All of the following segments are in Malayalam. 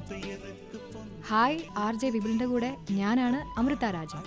ഹായ് ആർ ജെ വിപിളിന്റെ കൂടെ ഞാനാണ് അമൃത രാജൻ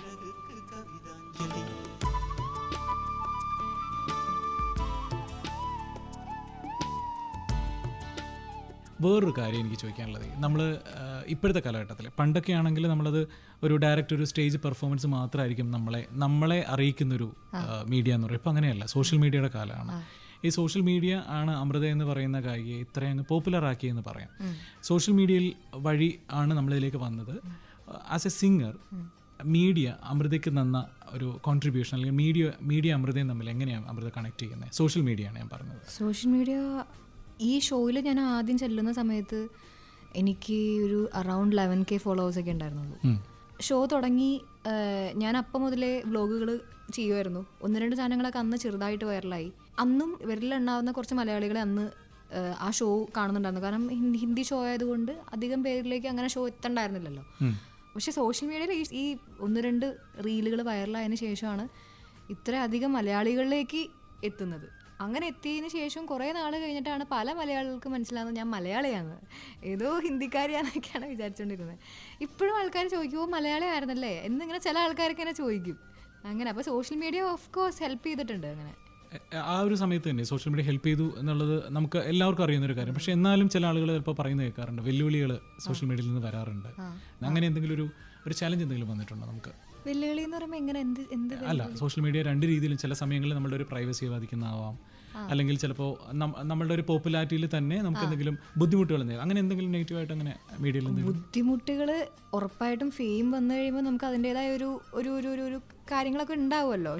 വേറൊരു കാര്യം എനിക്ക് ചോദിക്കാനുള്ളത് നമ്മൾ ഇപ്പോഴത്തെ കാലഘട്ടത്തിൽ പണ്ടൊക്കെ ആണെങ്കിൽ നമ്മളത് ഒരു ഡയറക്റ്റ് ഒരു സ്റ്റേജ് പെർഫോമൻസ് മാത്രമായിരിക്കും നമ്മളെ നമ്മളെ അറിയിക്കുന്നൊരു മീഡിയ എന്ന് പറയും ഇപ്പം അങ്ങനെയല്ല സോഷ്യൽ മീഡിയയുടെ കാലമാണ് ഈ സോഷ്യൽ മീഡിയ ആണ് അമൃത എന്ന് പറയുന്ന കായികയെ ഇത്രയും അങ്ങ് പോപ്പുലർ ആക്കിയെന്ന് പറയാം സോഷ്യൽ മീഡിയയിൽ വഴി ആണ് നമ്മളിതിലേക്ക് വന്നത് ആസ് എ സിംഗർ മീഡിയ അമൃതയ്ക്ക് തന്ന ഒരു കോൺട്രിബ്യൂഷൻ അല്ലെങ്കിൽ മീഡിയ മീഡിയ അമൃതയും തമ്മിൽ എങ്ങനെയാണ് അമൃത കണക്ട് ചെയ്യുന്നത് സോഷ്യൽ മീഡിയയാണ് ഞാൻ പറഞ്ഞത് സോഷ്യൽ മീഡിയ ഈ ഷോയിൽ ഞാൻ ആദ്യം ചെല്ലുന്ന സമയത്ത് എനിക്ക് ഒരു അറൗണ്ട് ലെവൻ കെ ഫോളോവേഴ്സ് ഒക്കെ ഉണ്ടായിരുന്നുള്ളൂ ഉം. ഷോ തുടങ്ങി ആ, ഞാൻ അപ്പം മുതലേ വ്ളോഗുകൾ ചെയ്യുമായിരുന്നു ഒന്ന് രണ്ട് സാധനങ്ങളൊക്കെ അന്ന് ചെറുതായിട്ട് വൈറലായി അന്നും വിരലുണ്ടാവുന്ന കുറച്ച് മലയാളികളെ അന്ന് ആ, ആ ഷോ കാണുന്നുണ്ടായിരുന്നു കാരണം ഹിന്ദി ഹിന്ദി ഷോ ആയതുകൊണ്ട് അധികം പേരിലേക്ക് അങ്ങനെ ഷോ എത്തണ്ടായിരുന്നില്ലല്ലോ ഉം. പക്ഷെ സോഷ്യൽ മീഡിയയിൽ ഈ ഈ ഒന്ന് രണ്ട് റീലുകൾ വൈറലായതിനു ശേഷമാണ് ഇത്ര അധികം മലയാളികളിലേക്ക് എത്തുന്നത് അങ്ങനെ എത്തിയതിന് ശേഷം കുറേ നാൾ കഴിഞ്ഞിട്ടാണ് പല മലയാളികൾക്ക് മനസ്സിലാകുന്നത് ഞാൻ മലയാളിയാണ് ഏതോ ഹിന്ദിക്കാരിയാന്നൊക്കെയാണ് വിചാരിച്ചുകൊണ്ടിരുന്നത് ഇപ്പോഴും ആൾക്കാർ ചോദിക്കുമ്പോൾ മലയാളി ആയിരുന്നല്ലേ എന്നിങ്ങനെ ചില ആൾക്കാർക്ക് ഇങ്ങനെ ചോദിക്കും അങ്ങനെ അപ്പോൾ social media of course help ചെയ്തിട്ടുണ്ട് അങ്ങനെ എ- ആ ഒരു സമയത്ത് തന്നെ സോഷ്യൽ മീഡിയ ഹെൽപ്പ് ചെയ്തു എന്നുള്ളത് നമുക്ക് എല്ലാവർക്കും അറിയുന്ന ഒരു കാര്യം പക്ഷെ എന്നാലും ചില ആളുകൾ ചിലപ്പോൾ പറയുന്നത് കേൾക്കാറുണ്ട് വെല്ലുവിളികൾ സോഷ്യൽ മീഡിയയിൽ നിന്ന് വരാറുണ്ട് അങ്ങനെ എന്തെങ്കിലും ഒരു ഒരു ചലഞ്ച് എന്തെങ്കിലും വന്നിട്ടുണ്ടോ നമുക്ക് വെല്ലുവിളി എന്ന് പറയുമ്പോൾ എങ്ങനെ എന്ത് എന്ത് അല്ല സോഷ്യൽ മീഡിയ രണ്ട് രീതിയിലും ചില സമയങ്ങളിൽ നമ്മുടെ ഒരു പ്രൈവസിയെ ബാധിക്കുന്നതാവാം അല്ലെങ്കിൽ ചിലപ്പോൾ നമ്മളുടെ ഒരു പോപ്പുലാരിറ്റിയിൽ തന്നെ നമുക്ക് എന്തെങ്കിലും ബുദ്ധിമുട്ടുകൾ എന്തെങ്കിലും അങ്ങനെ എന്തെങ്കിലും നെഗറ്റീവായിട്ട് അങ്ങനെ മീഡിയയിൽ എന്തെങ്കിലും ബുദ്ധിമുട്ടുകൾ ഉറപ്പായിട്ടും ഫെയിം വന്നു കഴിയുമ്പോൾ നമുക്ക് അതിൻ്റെതായ ഒരു ഒരു ഒരു ഒരു- ഒരു കാര്യങ്ങളൊക്കെ ഉണ്ടാവുമല്ലോ